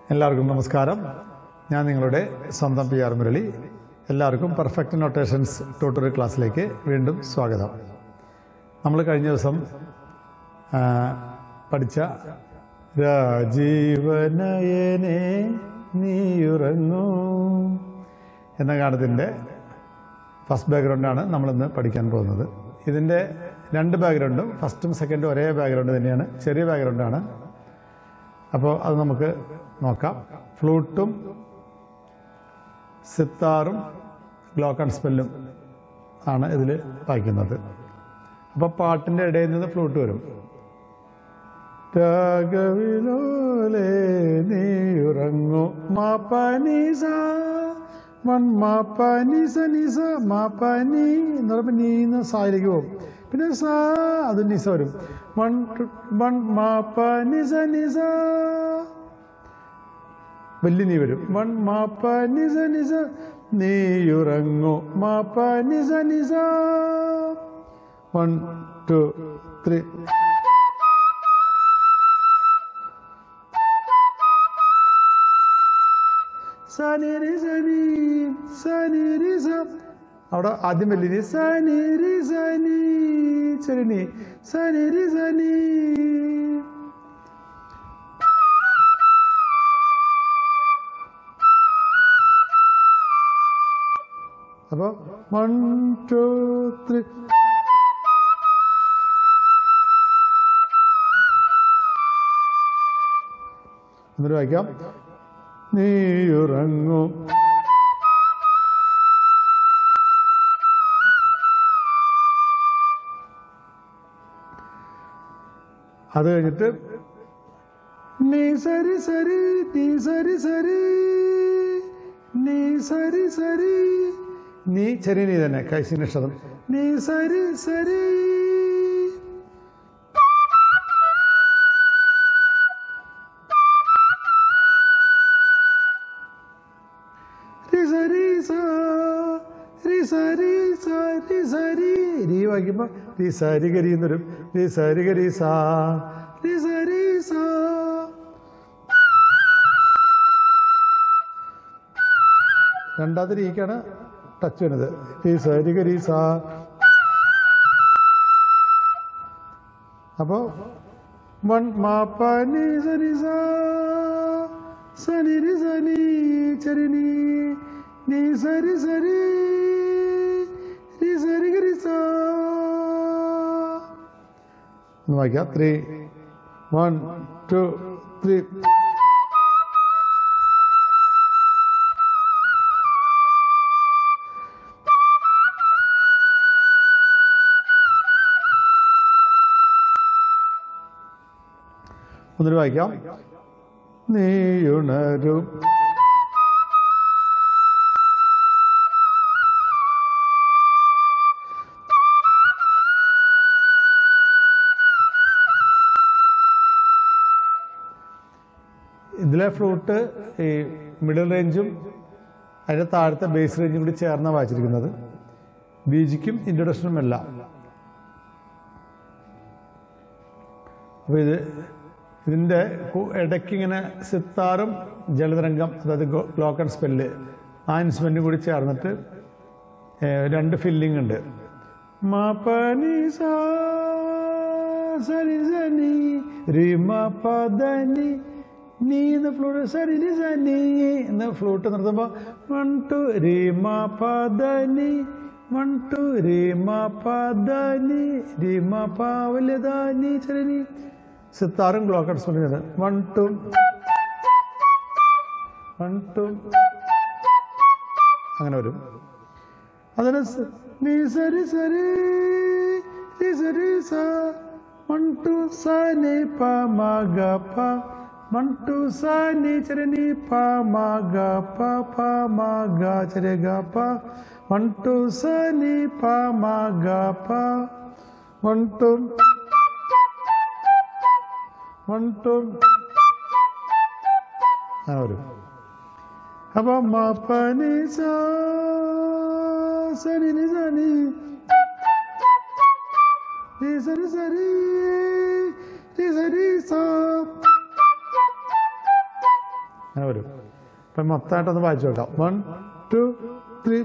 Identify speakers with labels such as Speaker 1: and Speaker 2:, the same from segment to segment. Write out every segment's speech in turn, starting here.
Speaker 1: എല്ലാവർക്കും നമസ്കാരം ഞാൻ നിങ്ങളുടെ സ്വന്തം പി ആർ മുരളി എല്ലാവർക്കും പെർഫെക്റ്റ് നൊട്ടേഷൻസ് ട്യൂട്ടോറിയൽ ക്ലാസ്സിലേക്ക് വീണ്ടും സ്വാഗതം നമ്മൾ കഴിഞ്ഞ ദിവസം ആ, പഠിച്ച രാജീവനയനെ നീയുറങ്ങൂ എന്ന ഗാനത്തിൻ്റെ ഫസ്റ്റ് ബാക്ക്ഗ്രൗണ്ടാണ് നമ്മളിന്ന് പഠിക്കാൻ പോകുന്നത് ഇതിൻ്റെ രണ്ട് ബാക്ക്ഗ്രൗണ്ടും ഫസ്റ്റും സെക്കൻഡും ഒരേ ബാക്ക്ഗ്രൗണ്ട് തന്നെയാണ് ചെറിയ ബാക്ക്ഗ്രൗണ്ടാണ് അപ്പോൾ അത് നമുക്ക് നോക്കാം ഫ്ലൂട്ടും സിത്താറും ഗ്ലോക്ക് ആൻഡ് സ്പെല്ലും ആണ് ഇതിൽ വായിക്കുന്നത് അപ്പോൾ പാട്ടിൻ്റെ ഇടയിൽ നിന്ന് ഫ്ലൂട്ട് വരും രാഗവിലോലേ നീ ഉറങ്ങു മാപ്പനീസ വൺ മാപ്പനിസ നിസ മാപ്പനി എന്ന് പറയുമ്പോൾ നീന്ന് സായിലേക്ക് പോകും പിന്നെ സാ അത് നിസ വരും വൺ ടു- വൺ മാപ്പനിസ നിസ വലിയ നീ വരും വൺ മാപ്പ നിസ നിസ നീയുറങ്ങു മാപ്പ നിസ നിസ വൺ ടു ത്രീ സനിരി സനി സനിരി സ അവിടെ ആദ്യം വലിയ നീ സനിരി സനി ചെറിയ നീ സനിരി സനി അപ്പോൾ വൺ ടു ത്രീ എന്നിട്ട് വായിക്കാം നീയുറങ്ങും അത് കഴിഞ്ഞിട്ട് നീ സരി സരി നീ സരി സരി നീ സരി സരി നീ ചെറിയ നീ തന്നെ കൈസിന്റെ അക്ഷരം നീ സരി സരി രി സരി സ രി സരി സ രി സരി രീ വായിക്കുമ്പോ രി സരി ഗരി എന്ന് വരും രി സരി ഗരി സാ രി സരി സാ രണ്ടാമത്തെ രീതിക്കാണ് ടച്ച് വരുന്നത് രി സരി ഗരി സാ അപ്പോ വൺ മാപ്പ നീ സരി സാ സനി രി സനി ചരി നീ നീ സരി സരി രി സരി ഗരി സാ ഒന്ന് വായിക്കാം ത്രീ വൺ ടു ത്രീ ഒന്നിട്ട് വായിക്കാം നീയുണരും ഇതിലെ ഫ്ലൂട്ട് ഈ മിഡിൽ റേഞ്ചും അതിന്റെ താഴത്തെ ബേസ് റേഞ്ചും കൂടി ചേർന്ന വായിച്ചിരിക്കുന്നത് ബീജിക്കും ഇൻട്രൊഡക്ഷനും എല്ലാം അപ്പോൾ ഇത് ഇതിൻ്റെ കു- ഇടയ്ക്ക് ഇങ്ങനെ സിത്താറും ജലതരംഗം അതായത് ഗ്ലോക്ക് ആൻഡ് സ്പെല്ല് ആ ഇൻസ്ട്രുമെൻറ്റും കൂടി ചേർന്നിട്ട് ഏഹ്, രണ്ട് ഫില്ലിംഗ് ഉണ്ട് മപനി സാ സരി സനി രി മപദനി നീ എന്ന് ഫ്ലൂട്ട് സരി നി സനി എന്ന് ഫ്ലൂട്ട് നിർത്തുമ്പോൾ വൺ ടു രി മപദനി വൺ ടു രി മപദനി രി മപ വലുതാനി ചരി സിത്താറും glockenspiel one two one two അങ്ങനെ വരും അതിന് സ- നീ സരി സരി രി സരി സ വൺ ടു സ നി പ മ ഗ പ വൺ ടു സ നി ചര നി പ മ ഗ പ പ മ ഗ ചര ഗ പ വൺ ടു സ നി പ മ ഗ പ വൺ ടു വൺ ടു ആ വരും അപ്പൊ മപ്പനി സരി നി സനി നി സരി സരി നി സരി സ അങ്ങനെ വരും അപ്പം മൊത്തമായിട്ടൊന്ന് വായിച്ചു നോക്കാം വൺ ടു ത്രീ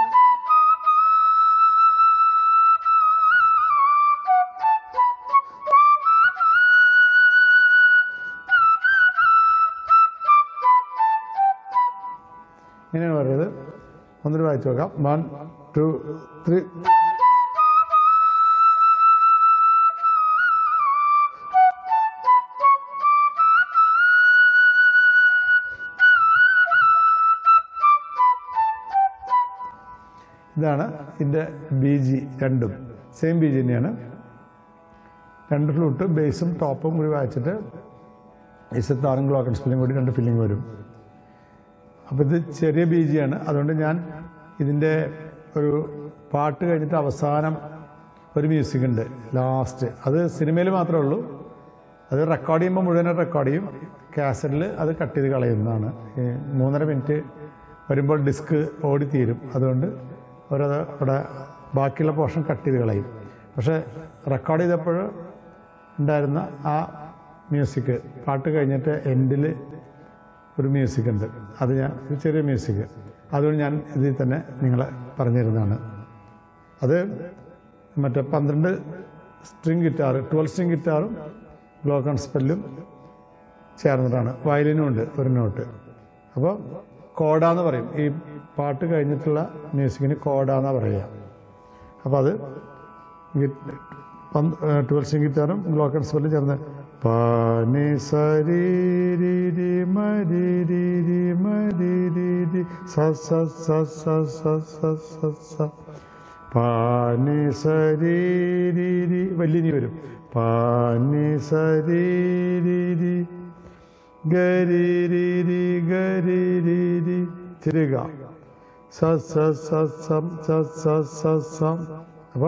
Speaker 1: ഇങ്ങനെയാണ് പറയുന്നത് ഒന്നിട്ട് വായിച്ചു നോക്കാം വൺ ടു ത്രീ ഇതാണ് ഇതിൻ്റെ ബി ജി രണ്ടും സെയിം ബി ജി തന്നെയാണ് രണ്ട് ഫ്ലൂട്ട് ബേസും ടോപ്പും കൂടി വായിച്ചിട്ട് ഇസത്താറും ഗ്ലോക്കൺ സ്പില്ലും കൂടി രണ്ട് ഫില്ലിംഗ് വരും അപ്പോൾ ഇത് ചെറിയ ബി ജി ആണ് അതുകൊണ്ട് ഞാൻ ഇതിൻ്റെ ഒരു പാട്ട് കഴിഞ്ഞിട്ട് അവസാനം ഒരു മ്യൂസിക് ഉണ്ട് ലാസ്റ്റ് അത് സിനിമയിൽ മാത്രമേ ഉള്ളൂ അത് റെക്കോർഡ് ചെയ്യുമ്പോൾ മുഴുവൻ റെക്കോർഡ് ചെയ്യും കാസറ്റിൽ അത് കട്ട് ചെയ്ത് കളയുന്നതാണ് ഈ മൂന്നര മിനിറ്റ് വരുമ്പോൾ ഡിസ്ക് ഓടിത്തീരും അതുകൊണ്ട് അവരത് അവിടെ ബാക്കിയുള്ള പോർഷൻ കട്ട് ചെയ്ത് കളയും പക്ഷേ റെക്കോർഡ് ചെയ്തപ്പോൾ ഉണ്ടായിരുന്ന ആ മ്യൂസിക് പാട്ട് കഴിഞ്ഞിട്ട് എൻഡിൽ ഒരു മ്യൂസിക് ഉണ്ട് അത് ഞാൻ ഒരു ചെറിയ മ്യൂസിക് അതുകൊണ്ട് ഞാൻ ഇതിൽ തന്നെ നിങ്ങളെ പറഞ്ഞു തരുന്നതാണ് അത് മറ്റേ പന്ത്രണ്ട് സ്ട്രിങ് ഗിറ്റാർ ട്വൽവ് സ്ട്രിങ് ഗിറ്റാറും ഗ്ലോക്കൺ സ്പെല്ലും ചേർന്നിട്ടാണ് വയലിനും ഉണ്ട് ഒരു നോട്ട് അപ്പോൾ കോഡാന്ന് പറയും ഈ പാട്ട് കഴിഞ്ഞിട്ടുള്ള മ്യൂസിക്കിന് കോഡാന്നാ പറയുക അപ്പോൾ അത് ട്വൽവ് സ്ട്രിങ് ഗിറ്റാറും ഗ്ലോക്കൺ സ്പെല്ലും ചേർന്ന് പാനി സരി രി രി മരി രി രി മരി രി രി സ സ സ സ സ സ സ സ പാനി സരി രി രി വലിയ നീ വരും പാനി സരി രി രി ഗരി രി രി ഗരി രി രി തിരുക സ സ സ സം സ സ സ സം അപ്പോൾ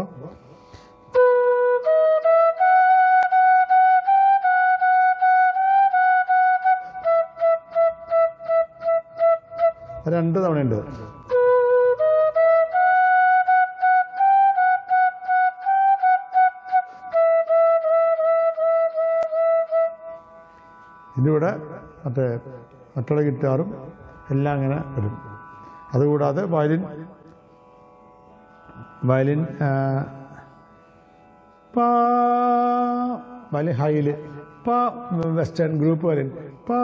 Speaker 1: രണ്ട് തവണയുണ്ട് ഇതിവിടെ മറ്റേ മറ്റുള്ള ഗിറ്റാറും എല്ലാം അങ്ങനെ വരും അതുകൂടാതെ വയലിൻ വയലിൻ ആ, പാ വയലിൻ ഹൈല് പാ വെസ്റ്റേൺ ഗ്രൂപ്പ് വയലിൻ പാ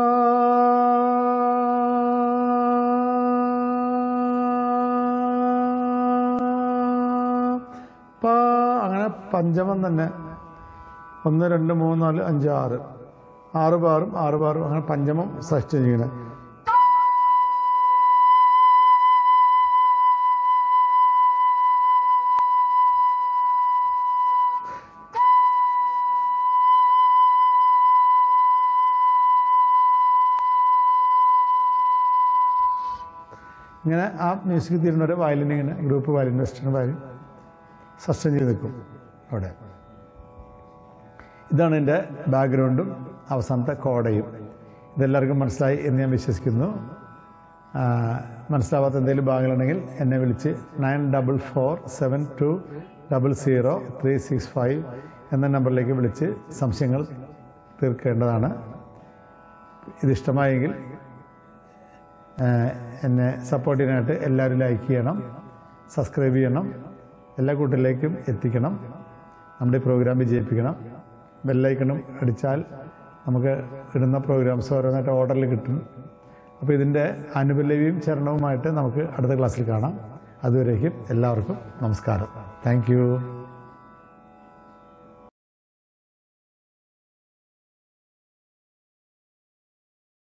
Speaker 1: പാ അങ്ങനെ പഞ്ചമം തന്നെ ഒന്ന് രണ്ട് മൂന്ന് നാല് അഞ്ച് ആറ് ആറ് ബാറും ആറ് ബാറും അങ്ങനെ പഞ്ചമം സൃഷ്ടി ചെയ്യുന്നത് ഇങ്ങനെ ആ മ്യൂസിക് തീരുന്നവരെ വയലിൻ ഇങ്ങനെ group violin western violin sustain ചെയ്ത് നിൽക്കും അവിടെ ഇതാണ് എൻ്റെ ബാക്ക്ഗ്രൗണ്ടും അവസാനത്തെ കോടയും ഇതെല്ലാവർക്കും മനസ്സിലായി എന്ന് ഞാൻ വിശ്വസിക്കുന്നു ആ, മനസ്സിലാവാത്ത എന്തെങ്കിലും ഭാഗങ്ങളുണ്ടെങ്കിൽ എന്നെ വിളിച്ച് nine double four seven two double zero three six five എന്ന നമ്പറിലേക്ക് വിളിച്ച് സംശയങ്ങൾ തീർക്കേണ്ടതാണ് ഇതിഷ്ടമായെങ്കിൽ ആ, എന്നെ സപ്പോർട്ട് ചെയ്യാനായിട്ട് എല്ലാവരും ലൈക്ക് ചെയ്യണം സബ്സ്ക്രൈബ് ചെയ്യണം എല്ലാ കൂട്ടരിലേക്കും എത്തിക്കണം നമ്മുടെ ഈ പ്രോഗ്രാം വിജയിപ്പിക്കണം ബെല്ലൈക്കണും അടിച്ചാൽ നമുക്ക് ഇടുന്ന പ്രോഗ്രാംസ് ഓരോന്നായിട്ട് ഓർഡറിൽ കിട്ടും അപ്പോൾ ഇതിൻ്റെ അനുപല്ലവിയും ചരണവുമായിട്ട് നമുക്ക് അടുത്ത ക്ലാസ്സിൽ കാണാം അതുവരേക്കും എല്ലാവർക്കും നമസ്കാരം താങ്ക്